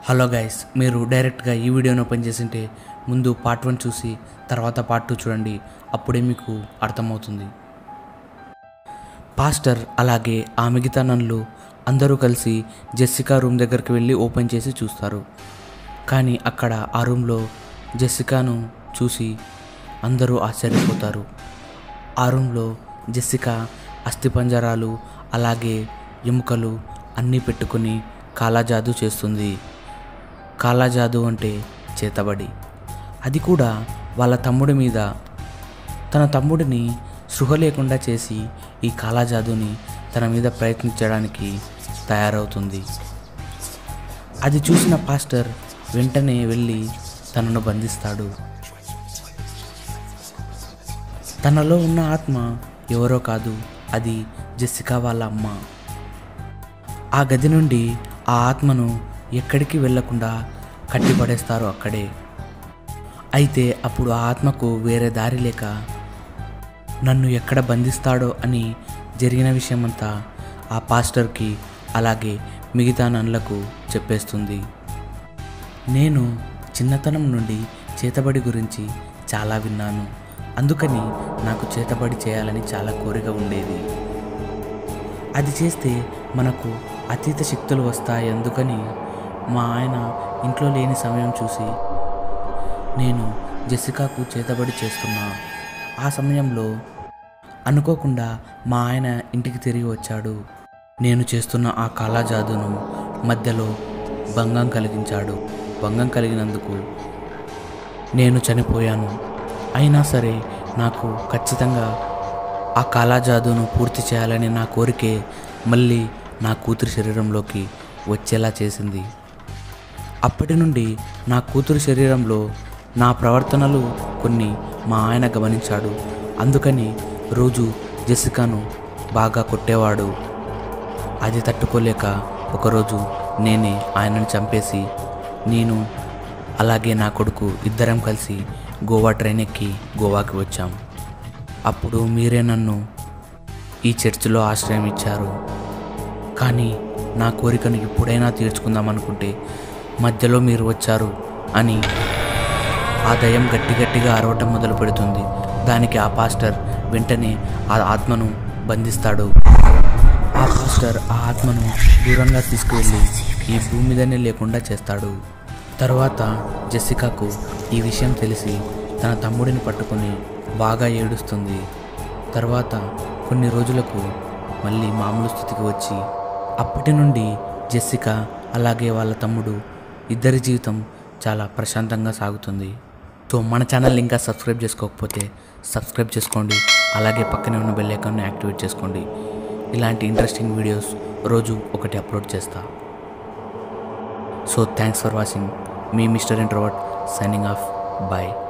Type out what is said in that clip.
hello guys మీరు డైరెక్ట్గా ఈ వీడియోని ఓపెన్ చేసింటే ముందు పార్ట్ వన్ చూసి తర్వాత పార్ట్ టూ చూడండి అప్పుడే మీకు అర్థమవుతుంది పాస్టర్ అలాగే ఆ మిగతా నన్లు అందరూ కలిసి జెస్సికా రూమ్ దగ్గరికి వెళ్ళి ఓపెన్ చేసి చూస్తారు కానీ అక్కడ ఆ రూమ్లో జెస్సికాను చూసి అందరూ ఆశ్చర్యపోతారు ఆ రూమ్లో జెస్సికా అస్థిపంజరాలు అలాగే ఎముకలు అన్నీ పెట్టుకుని కాలాజాదు చేస్తుంది కాలాజాదు అంటే చేతబడి అది కూడా వాళ్ళ తమ్ముడి మీద తన తమ్ముడిని సృహ లేకుండా చేసి ఈ కాలాజాదుని తన మీద ప్రయత్నించడానికి తయారవుతుంది అది చూసిన పాస్టర్ వెంటనే వెళ్ళి తనను బంధిస్తాడు తనలో ఉన్న ఆత్మ ఎవరో కాదు అది జెస్సికా వాళ్ళ అమ్మ ఆ గది నుండి ఆ ఆత్మను ఎక్కడికి వెళ్లకుండా కట్టిపడేస్తారు అక్కడే అయితే అప్పుడు ఆ ఆత్మకు వేరే దారి లేక నన్ను ఎక్కడ బంధిస్తాడో అని జరిగిన విషయమంతా ఆ పాస్టర్కి అలాగే మిగతా నన్లకు చెప్పేస్తుంది నేను చిన్నతనం నుండి చేతబడి గురించి చాలా విన్నాను అందుకని నాకు చేతబడి చేయాలని చాలా కోరిక ఉండేది అది చేస్తే మనకు అతీత శక్తులు వస్తాయి అందుకని మా ఆయన ఇంట్లో లేని సమయం చూసి నేను జెసికాకు చేతబడి చేస్తున్నా ఆ సమయంలో అనుకోకుండా మా ఆయన ఇంటికి తిరిగి వచ్చాడు నేను చేస్తున్న ఆ కాలాజాదును మధ్యలో భంగం కలిగించాడు భంగం కలిగినందుకు నేను చనిపోయాను అయినా సరే నాకు ఖచ్చితంగా ఆ కాలాజాదును పూర్తి చేయాలని నా కోరికే మళ్ళీ నా కూతురి శరీరంలోకి వచ్చేలా చేసింది అప్పటి నుండి నా కూతురు శరీరంలో నా ప్రవర్తనలు కొన్ని మా ఆయన గమనించాడు అందుకని రోజు జెసికాను బాగా కొట్టేవాడు అది తట్టుకోలేక ఒకరోజు నేనే ఆయనను చంపేసి నేను అలాగే నా కొడుకు ఇద్దరం కలిసి గోవా ట్రైన్ ఎక్కి గోవాకి వచ్చాం అప్పుడు మీరే నన్ను ఈ చర్చిలో ఆశ్రయం ఇచ్చారు కానీ నా కోరికను ఎప్పుడైనా తీర్చుకుందాం అనుకుంటే మధ్యలో మీరు వచ్చారు అని ఆ దయ్యం గట్టి గట్టిగా అరవటం మొదలు పెడుతుంది దానికి ఆ పాస్టర్ వెంటనే ఆ ఆత్మను బంధిస్తాడు ఆ పాస్టర్ ఆ ఆత్మను దూరంగా తీసుకువెళ్ళి ఈ భూమి మీదనే లేకుండా చేస్తాడు తర్వాత జెసికాకు ఈ విషయం తెలిసి తన తమ్ముడిని పట్టుకొని బాగా ఏడుస్తుంది తర్వాత కొన్ని రోజులకు మళ్ళీ మామూలు స్థితికి వచ్చి అప్పటి నుండి జెస్సికా అలాగే వాళ్ళ తమ్ముడు ఇద్దరి జీవితం చాలా ప్రశాంతంగా సాగుతుంది సో మన ఛానల్ ఇంకా సబ్స్క్రైబ్ చేసుకోకపోతే సబ్స్క్రైబ్ చేసుకోండి అలాగే పక్కనే ఉన్న బెల్ ఐకాన్ని యాక్టివేట్ చేసుకోండి ఇలాంటి ఇంట్రెస్టింగ్ వీడియోస్ రోజు ఒకటి అప్లోడ్ చేస్తా సో థ్యాంక్స్ ఫర్ వాచింగ్ మీ mister introvert signing off bye